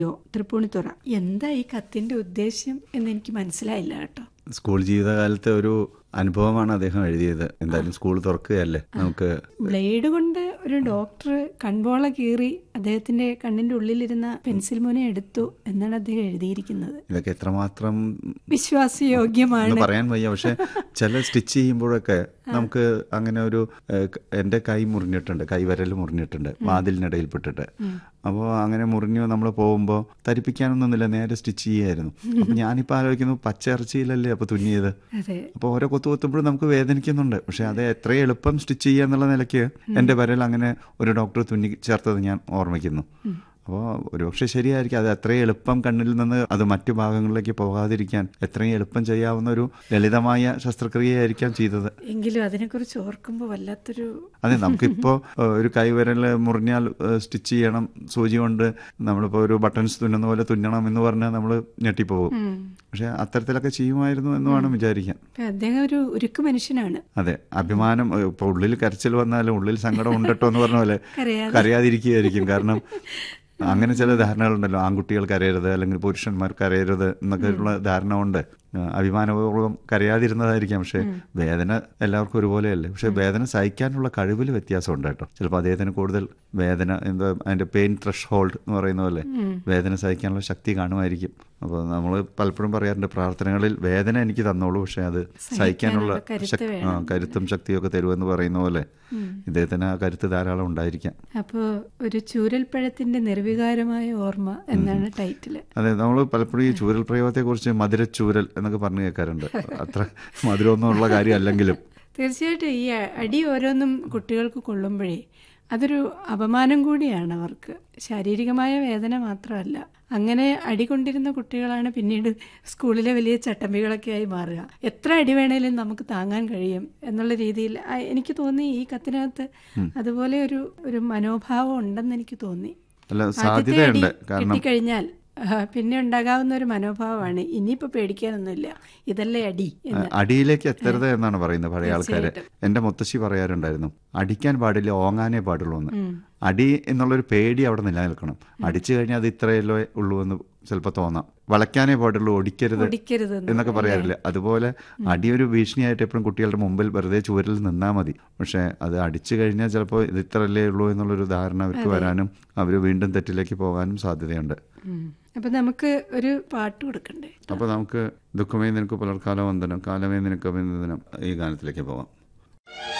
യോ തൃപ്പൂണിത്തുറ എന്താ ഈ കത്തിന്റെ ഉദ്ദേശ്യം എന്ന് എനിക്ക് മനസ്സിലായില്ല കേട്ടോ സ്കൂൾ ജീവിതകാലത്തെ ഒരു അനുഭവമാണ് അദ്ദേഹം എഴുതിയത് എന്തായാലും സ്കൂൾ തുറക്കുകയല്ലേ നമുക്ക് ബ്ലേഡ് കൊണ്ട് ഒരു ഡോക്ടർ കൺപോള കീറി അദ്ദേഹത്തിന്റെ കണ്ണിന്റെ ഉള്ളിലിരുന്ന പെൻസിൽ മുന എടുത്തു എന്നാണ് അദ്ദേഹം എഴുതിയിരിക്കുന്നത് ഇതൊക്കെ എത്രമാത്രം വിശ്വാസയോഗ്യമാണ് എന്ന് പറയാൻ വയ്യ പക്ഷെ ചില സ്റ്റിച്ച് ചെയ്യുമ്പോഴൊക്കെ നമുക്ക് അങ്ങനെ ഒരു ഏഹ്, ക- എൻ്റെ കൈ മുറിഞ്ഞിട്ടുണ്ട് കൈവരൽ മുറിഞ്ഞിട്ടുണ്ട് വാതിലിനിടയിൽപ്പെട്ടിട്ട് അപ്പോൾ അങ്ങനെ മുറിഞ്ഞു നമ്മൾ പോകുമ്പോൾ തരിപ്പിക്കാനൊന്നുമില്ല നേരെ സ്റ്റിച്ച് ചെയ്യായിരുന്നു അപ്പോൾ ഞാനിപ്പോൾ ആലോചിക്കുന്നു പച്ച ഇറച്ചിയിലല്ലേ അപ്പോൾ തുന്നിയത് അതെ അപ്പോൾ ഓരോ കൊത്തു കൊത്തുമ്പോഴും നമുക്ക് വേദനിക്കുന്നുണ്ട് പക്ഷെ അത് എത്ര എളുപ്പം സ്റ്റിച്ച് ചെയ്യുക എന്നുള്ള നിലയ്ക്ക് എൻ്റെ വിരൽ അങ്ങനെ ഒരു ഡോക്ടർ തുന്നി ചേർത്തത് ഞാൻ ഓർമ്മിക്കുന്നു അപ്പോൾ ഒരുപക്ഷെ ശരിയായിരിക്കും അത് എത്രയും എളുപ്പം കണ്ണിൽ നിന്ന് അത് മറ്റു ഭാഗങ്ങളിലേക്ക് പോകാതിരിക്കാൻ എത്രയും എളുപ്പം ചെയ്യാവുന്ന ഒരു ലളിതമായ ശസ്ത്രക്രിയയായിരിക്കാം ചെയ്തത് എങ്കിലും അതിനെക്കുറിച്ച് ഓർക്കുമ്പോൾ വല്ലാത്തൊരു അതെ നമുക്കിപ്പോൾ ഒരു കൈവിരൽ മുറിഞ്ഞാൽ സ്റ്റിച്ച് ചെയ്യണം സൂചി കൊണ്ട് നമ്മളിപ്പോൾ ഒരു ബട്ടൺസ് തുന്നുന്ന പോലെ തുന്നണം എന്ന് പറഞ്ഞാൽ നമ്മൾ ഞെട്ടിപ്പോകും ഉം. പക്ഷെ അത്തരത്തിലൊക്കെ ചെയ്യുമായിരുന്നു എന്ന് വേണം വിചാരിക്കാൻ അപ്പൊ അദ്ദേഹം ഒരു ഉരുക്ക് മനുഷ്യനാണ് അതെ അഭിമാനം ഏഹ്, ഇപ്പൊ ഉള്ളിൽ കരച്ചിൽ വന്നാലും ഉള്ളിൽ സങ്കടം ഉണ്ടട്ടോ എന്ന് പറഞ്ഞ പോലെ കരയാതെ. കരയാതിരിക്കുകയായിരിക്കും കാരണം അങ്ങനെ ചില ധാരണകളുണ്ടല്ലോ ആൺകുട്ടികൾ കരയരുത് അല്ലെങ്കിൽ പുരുഷന്മാർ കരയരുത് എന്നൊക്കെ ഉള്ള ധാരണ ഉണ്ട് ഏഹ്, അഭിമാനപൂർവ്വം കരയാതിരുന്നതായിരിക്കാം പക്ഷെ വേദന എല്ലാവർക്കും ഒരുപോലെയല്ലേ പക്ഷെ വേദന സഹിക്കാനുള്ള കഴിവിൽ വ്യത്യാസമുണ്ട് കേട്ടോ ചിലപ്പോൾ അദ്ദേഹത്തിന് കൂടുതൽ വേദന എന്താ അതിന്റെ പെയിൻ ത്രഷ് ഹോൾഡ് എന്ന് പറയുന്ന പോലെ വേദന സഹിക്കാനുള്ള ശക്തി കാണുമായിരിക്കും അപ്പോൾ നമ്മൾ പലപ്പോഴും പറയാറുണ്ട് പ്രാർത്ഥനകളിൽ വേദന എനിക്ക് തന്നോളൂ പക്ഷെ അത് സഹിക്കാനുള്ള കരുത്ത് ശക്- ആ, കരുത്തും ശക്തിയൊക്കെ തരുമെന്ന് പറയുന്ന പോലെ ഇദ്ദേഹത്തിന് ആ കരുത്ത് ധാരാളം ഉണ്ടായിരിക്കാം അപ്പോൾ ഒരു ചൂരൽപ്പഴത്തിന്റെ നിർവികാരമായ ഓർമ്മ എന്നാണ് ടൈറ്റില് അതെ നമ്മൾ പലപ്പോഴും ഈ ചൂരൽ പ്രയോഗത്തെക്കുറിച്ച് മധുരച്ചൂരൽ എന്നൊക്കെ പറഞ്ഞു കേൾക്കാറുണ്ട് അത്ര മധുരമൊന്നുമുള്ള കാര്യമല്ലെങ്കിലും തീർച്ചയായിട്ടും ഈ അ- അടി ഓരോന്നും കുട്ടികൾക്ക് കൊള്ളുമ്പോഴേ അതൊരു അപമാനം കൂടിയാണ് അവർക്ക് ശാരീരികമായ വേദന മാത്രമല്ല അങ്ങനെ അടി കൊണ്ടിരുന്ന കുട്ടികളാണ് പിന്നീട് സ്കൂളിലെ വലിയ ചട്ടമ്പികളൊക്കെ ആയി മാറുക എത്ര അടി വേണേലും നമുക്ക് താങ്ങാൻ കഴിയും എന്നുള്ള രീതിയിൽ ആ, എനിക്ക് തോന്നി ഈ കത്തിനകത്ത് അതുപോലെ ഒരു ഒരു മനോഭാവം ഉണ്ടെന്ന് എനിക്ക് തോന്നി അല്ല ആദ്യത്തെ സാധ്യതയുണ്ട് അടി കാരണം കിട്ടിക്കഴിഞ്ഞാൽ ആ, പിന്നെ ഉണ്ടാകാവുന്ന ഒരു മനോഭാവമാണ് ഇനിയിപ്പോ പേടിക്കാനൊന്നുമില്ല ഇതല്ലേ അടി എന്ന് അടിയിലേക്ക് എത്തരുത് എന്നാണ് പറയുന്നത് പഴയ ആൾക്കാര് എന്റെ മുത്തശ്ശി പറയാറുണ്ടായിരുന്നു അടിക്കാൻ പാടില്ല ഓങ്ങാനേ പാടുള്ളൂ എന്ന് അടി എന്നുള്ളൊരു പേടി അവിടെ നിലനിൽക്കണം അടിച്ചു കഴിഞ്ഞാൽ അത് ഇത്രയല്ലോ ഉള്ളൂ എന്ന് ചിലപ്പോൾ തോന്നാം വളയ്ക്കാനേ പാടുള്ളൂ ഒടിക്കരുത് ഒടിക്കരുത് എന്ന്. എന്നൊക്കെ പറയാറില്ലേ അതുപോലെ അടി ഒരു ഭീഷണിയായിട്ട് എപ്പോഴും കുട്ടികളുടെ മുമ്പിൽ വെറുതെ ചുവരിൽ നിന്നാൽ മതി പക്ഷെ അത് അടിച്ചു കഴിഞ്ഞാൽ ചിലപ്പോൾ ഇത് ഇത്രയല്ലേ ഉള്ളൂ എന്നുള്ളൊരു ധാരണ അവർക്ക് വരാനും അവർ വീണ്ടും തെറ്റിലേക്ക് പോകാനും സാധ്യതയുണ്ട് ഉം. അപ്പൊ നമുക്ക് ഒരു പാട്ട് കൊടുക്കണ്ടേ അപ്പോൾ നമുക്ക് ദുഃഖമേ നിനക്ക് പുലർക്കാല വന്ദനം കാലമേ നിനക്ക് അഭിനന്ദനം ഈ ഗാനത്തിലേക്ക് പോവാം